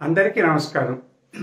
అందరికీ నమస్కారం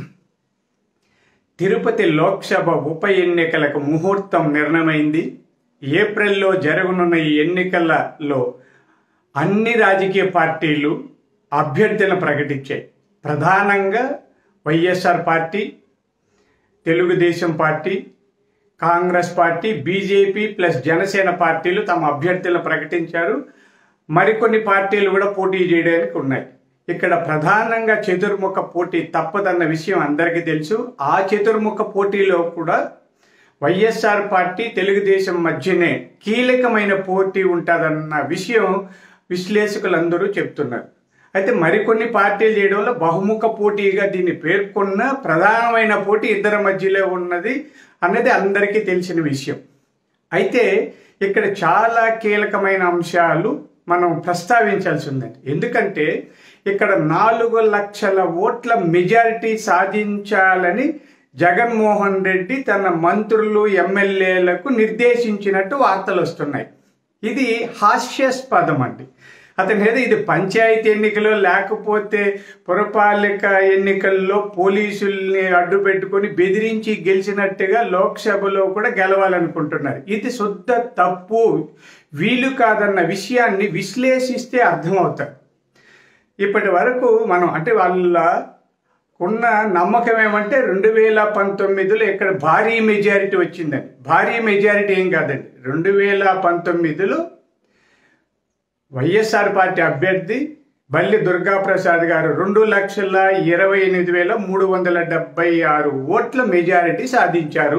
తిరుపతి లోక్సభ ఉప ఎన్నికలకు ముహూర్తం నిర్ణయమైంది ఏప్రిల్లో జరగనున్న ఈ ఎన్నికలలో అన్ని రాజకీయ పార్టీలు అభ్యర్థులను ప్రకటించాయి ప్రధానంగా YSR party Telugu Desam party Congress party BJP plus Janasena పార్టీలు తమ అభ్యర్థులను ప్రకటించారు మరికొన్ని పార్టీలు కూడా పోటీ చేయడానికి ఉన్నాయి ఇక్కడ ప్రధానంగా చతుర్ముఖ పోటీ తప్పదన్న విషయం అందరికీ తెలుసు ఆ చతుర్ముఖ పోటీలో కూడా వైఎస్ఆర్ పార్టీ తెలుగుదేశం మధ్యనే కీలకమైన పోటీ ఉంటుందన్న విషయం విశ్లేషకులందరూ చెప్తున్నారు అయితే మరికొన్ని పార్టీలు చేయడంలో బహుముఖ పోటీగా దీన్ని పేర్కొన్న ప్రధానమైన పోటీ ఇద్దరి మధ్యలో ఉన్నది అన్నది అందరికీ తెలిసిన విషయం అయితే ఇక్కడ చాలా కీలకమైన అంశాలు మనం ప్రస్తావించాల్సి ఉందండి ఎందుకంటే ఇక్కడ నాలుగు లక్షల ఓట్ల మెజారిటీ సాధించాలని జగన్మోహన్ రెడ్డి తన మంత్రులు ఎమ్మెల్యేలకు నిర్దేశించినట్టు వార్తలు వస్తున్నాయి ఇది హాస్యాస్పదం అండి అతని ఏదో ఇది పంచాయతీ ఎన్నికలు లేకపోతే పురపాలిక ఎన్నికల్లో పోలీసుల్ని అడ్డు పెట్టుకొని బెదిరించి గెలిచినట్టుగా లోక్సభలో కూడా గెలవాలనుకుంటున్నారు ఇది శుద్ధ తప్పు వీలు కాదన్న విషయాన్ని విశ్లేషిస్తే అర్థమవుతారు ఇప్పటి వరకు మనం అంటే వాళ్ళ ఉన్న నమ్మకం ఏమంటే రెండు వేల పంతొమ్మిదిలో ఇక్కడ భారీ మెజారిటీ వచ్చిందని భారీ మెజారిటీ ఏం కాదండి రెండు వేల పంతొమ్మిదిలో వైఎస్ఆర్ పార్టీ అభ్యర్థి బల్లి దుర్గాప్రసాద్ గారు రెండు లక్షల ఇరవై ఎనిమిది వేల మూడు వందల డెబ్బై ఆరు ఓట్ల మెజారిటీ సాధించారు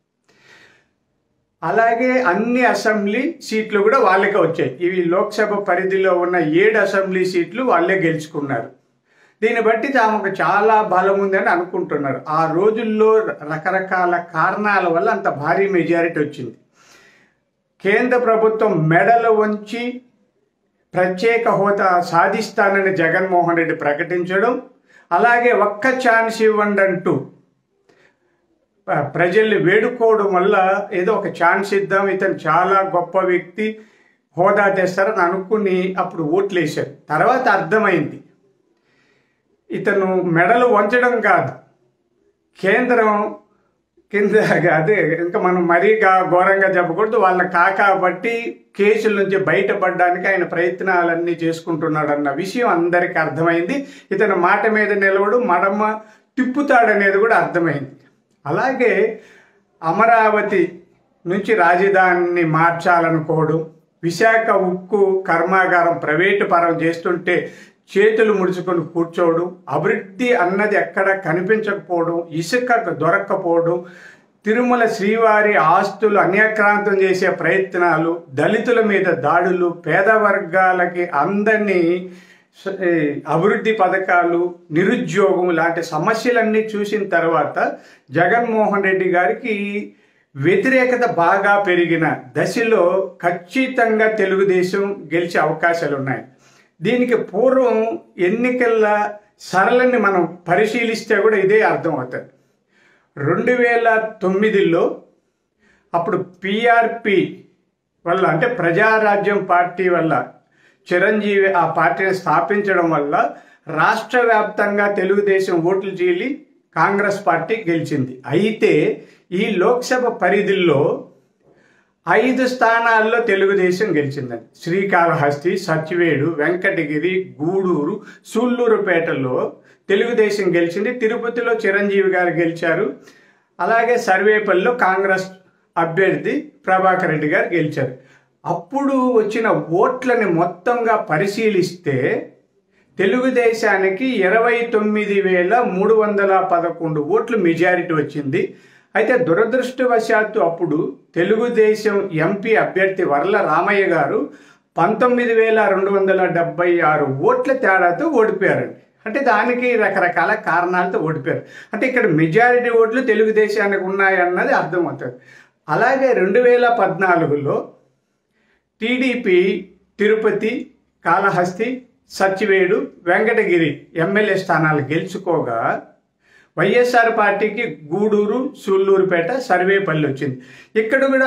అలాగే అన్ని అసెంబ్లీ సీట్లు కూడా వాళ్ళకే వచ్చాయి ఇవి లోక్సభ పరిధిలో ఉన్న ఏడు అసెంబ్లీ సీట్లు వాళ్ళే గెలుచుకున్నారు దీన్ని బట్టి తామకు చాలా బలం ఉందని అనుకుంటున్నారు ఆ రోజుల్లో రకరకాల కారణాల వల్ల అంత భారీ మెజారిటీ వచ్చింది కేంద్ర ప్రభుత్వం మెడలు వంచి ప్రత్యేక హోదా సాధిస్తానని జగన్మోహన్ రెడ్డి ప్రకటించడం అలాగే ఒక్క ఛాన్స్ ఇవ్వండి అంటూ ప్రజల్ని వేడుకోవడం వల్ల ఏదో ఒక ఛాన్స్ ఇద్దాం ఇతను చాలా గొప్ప వ్యక్తి హోదా తెస్తారని అనుకుని అప్పుడు ఓట్లు వేశారు తర్వాత అర్థమైంది ఇతను మెడలు వంచడం కాదు కేంద్రం కింద అదే ఇంకా మనం మరీ ఘోరంగా చెప్పకూడదు వాళ్ళ కాకాబట్టి కేసుల నుంచి బయటపడడానికి ఆయన ప్రయత్నాలన్నీ చేసుకుంటున్నాడు అన్న విషయం అందరికీ అర్థమైంది ఇతను మాట మీద నిలవడు మడమ తిప్పుతాడనేది కూడా అర్థమైంది అలాగే అమరావతి నుంచి రాజధానిని మార్చాలనుకోవడం విశాఖ ఉక్కు కర్మాగారం ప్రైవేటు పరం చేస్తుంటే చేతులు ముడుచుకొని కూర్చోవడం అభివృద్ధి అన్నది ఎక్కడ కనిపించకపోవడం ఇసుక దొరక్కపోవడం తిరుమల శ్రీవారి ఆస్తులు అన్యాక్రాంతం చేసే ప్రయత్నాలు దళితుల మీద దాడులు పేద వర్గాలకి అందని అభివృద్ధి పథకాలు నిరుద్యోగం లాంటి సమస్యలన్నీ చూసిన తర్వాత జగన్మోహన్ రెడ్డి గారికి వ్యతిరేకత బాగా పెరిగిన దశలో ఖచ్చితంగా తెలుగుదేశం గెలిచే అవకాశాలు ఉన్నాయి దీనికి పూర్వం ఎన్నికల సరళని మనం పరిశీలిస్తే కూడా ఇదే అర్థం అవుతుంది రెండు వేల తొమ్మిదిలో అప్పుడు పిఆర్పి వల్ల అంటే ప్రజారాజ్యం పార్టీ వల్ల చిరంజీవి ఆ పార్టీని స్థాపించడం వల్ల రాష్ట్ర వ్యాప్తంగా తెలుగుదేశం ఓట్లు చీలి కాంగ్రెస్ పార్టీ గెలిచింది అయితే ఈ లోక్సభ పరిధిలో ఐదు స్థానాల్లో తెలుగుదేశం గెలిచిందండి శ్రీకాళహస్తి సచివేడు వెంకటగిరి గూడూరు సూళ్ళూరుపేటలో తెలుగుదేశం గెలిచింది తిరుపతిలో చిరంజీవి గారు గెలిచారు అలాగే సర్వేపల్లిలో కాంగ్రెస్ అభ్యర్థి ప్రభాకర్ రెడ్డి గారు గెలిచారు అప్పుడు వచ్చిన ఓట్లని మొత్తంగా పరిశీలిస్తే తెలుగుదేశానికి ఇరవై తొమ్మిది వేల మూడు వందల పదకొండు ఓట్లు మెజారిటీ వచ్చింది అయితే దురదృష్టవశాత్తు అప్పుడు తెలుగుదేశం ఎంపీ అభ్యర్థి వర్ల రామయ్య గారు పంతొమ్మిది వేల రెండు వందల డెబ్బై ఆరు ఓట్ల తేడాతో ఓడిపోయారండి అంటే దానికి రకరకాల కారణాలతో ఓడిపోయారు అంటే ఇక్కడ మెజారిటీ ఓట్లు తెలుగుదేశానికి ఉన్నాయన్నది అర్థమవుతుంది అలాగే రెండు వేల పద్నాలుగులో టీడీపీ తిరుపతి కాళహస్తి సచివేడు వెంకటగిరి ఎమ్మెల్యే స్థానాలు గెలుచుకోగా వైఎస్ఆర్ పార్టీకి గూడూరు సూళ్ళూరుపేట సర్వేపల్లి వచ్చింది ఇక్కడ కూడా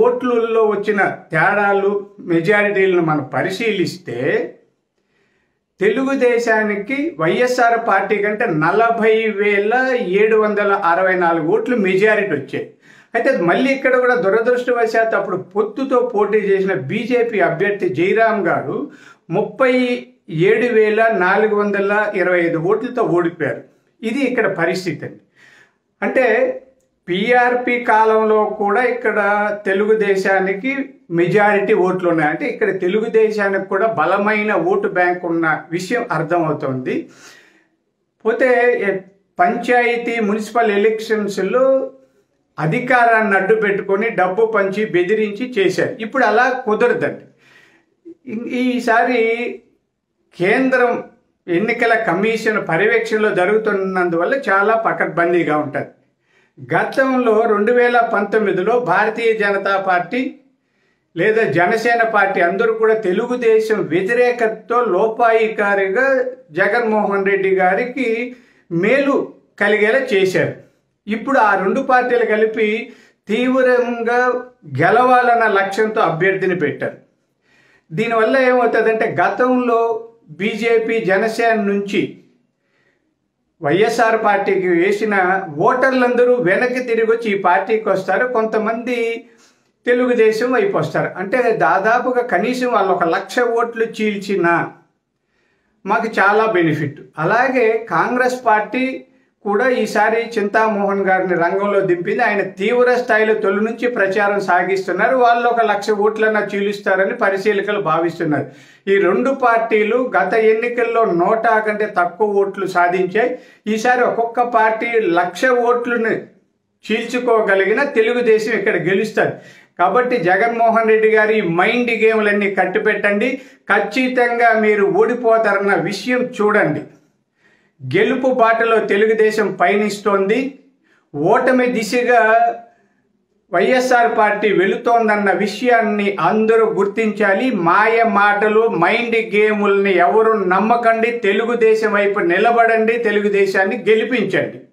ఓట్లలో వచ్చిన తేడాలు మెజారిటీలను మనం పరిశీలిస్తే తెలుగుదేశానికి వైఎస్ఆర్ పార్టీ కంటే నలభై వేల ఏడు వందల అరవై నాలుగు ఓట్లు మెజారిటీ వచ్చాయి అయితే మళ్ళీ ఇక్కడ కూడా దురదృష్టవశాత్తు అప్పుడు పొత్తుతో పోటీ చేసిన బీజేపీ అభ్యర్థి జయరాం గారు ముప్పై ఏడు వేల నాలుగు వందల ఇరవై ఐదు ఓట్లతో ఓడిపోయారు ఇది ఇక్కడ పరిస్థితి అండి అంటే పిఆర్పి కాలంలో కూడా ఇక్కడ తెలుగుదేశానికి మెజారిటీ ఓట్లు ఉన్నాయి అంటే ఇక్కడ తెలుగుదేశానికి కూడా బలమైన ఓటు బ్యాంక్ ఉన్న విషయం అర్థమవుతోంది పోతే ఏ- పంచాయతీ మున్సిపల్ ఎలక్షన్స్లో అధికారాన్ని అడ్డు పెట్టుకొని డబ్బు పంచి బెదిరించి చేశారు ఇప్పుడు అలా కుదరదండి ఇ- ఈసారి కేంద్రం ఎన్నికల కమిషన్ పర్యవేక్షణలో జరుగుతున్నందువల్ల చాలా పకడ్బందీగా ఉంటుంది గతంలో రెండు వేల పంతొమ్మిదిలో భారతీయ జనతా పార్టీ లేదా జనసేన పార్టీ అందరూ కూడా తెలుగుదేశం వ్యతిరేకతతో లోపాయికారిగా జగన్మోహన్ రెడ్డి గారికి మేలు కలిగేలా చేశారు ఇప్పుడు ఆ రెండు పార్టీలు కలిపి తీవ్రంగా గెలవాలన్న లక్ష్యంతో అభ్యర్థిని పెట్టారు దీనివల్ల ఏమవుతుందంటే గతంలో బీజేపీ జనసేన నుంచి వైఎస్ఆర్ పార్టీకి వేసిన ఓటర్లందరూ వెనక్కి తిరిగి వచ్చి ఈ పార్టీకి వస్తారు కొంతమంది తెలుగుదేశం వైపు వస్తారు అంటే దాదాపుగా కనీసం వాళ్ళు ఒక లక్ష ఓట్లు చీల్చిన మాకు చాలా బెనిఫిట్ అలాగే కాంగ్రెస్ పార్టీ కూడా ఈసారి చింతామోహన్ గారిని రంగంలో దింపింది ఆయన తీవ్ర స్థాయిలో తొలి నుంచి ప్రచారం సాగిస్తున్నారు వాళ్ళు ఒక లక్ష ఓట్లన్నా చీలుస్తారని పరిశీలకులు భావిస్తున్నారు ఈ రెండు పార్టీలు గత ఎన్నికల్లో నోటా కంటే తక్కువ ఓట్లు సాధించాయి ఈసారి ఒక్కొక్క పార్టీ లక్ష ఓట్లను చీల్చుకోగలిగిన తెలుగుదేశం ఇక్కడ గెలుస్తారు కాబట్టి జగన్మోహన్ రెడ్డి గారి ఈ మైండ్ గేమ్లన్నీ కట్టిపెట్టండి ఖచ్చితంగా మీరు ఓడిపోతారన్న విషయం చూడండి గెలుపు బాటలో తెలుగుదేశం పయనిస్తోంది ఓటమి దిశగా వైఎస్ఆర్ పార్టీ వెళుతోందన్న విషయాన్ని అందరూ గుర్తించాలి మాయ మాటలు మైండ్ గేముల్ని ఎవరు నమ్మకండి తెలుగుదేశం వైపు నిలబడండి తెలుగుదేశాన్ని గెలిపించండి